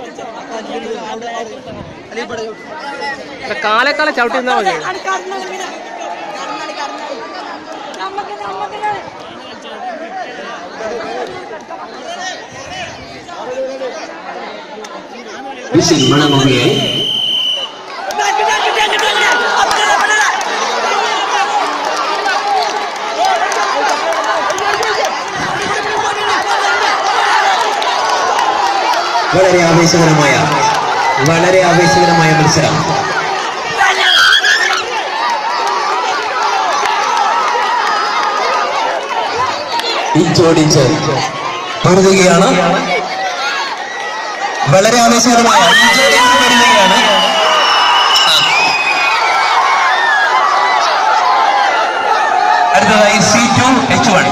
കാലേക്കാളെ ചവിട്ടി നിന്നാ മതി വിസിൽ മുഴങ്ങുകയായി വളരെ ആവേശകരമായ വളരെ ആവേശകരമായ മത്സരം ഇഞ്ചോടിഞ്ച് പടുകയാണ് വളരെ ആവേശകരമായ ഇഞ്ചോടിഞ്ച് പടുകയാണ് അടുത്തതായി സി ടു എച്ച് വൺ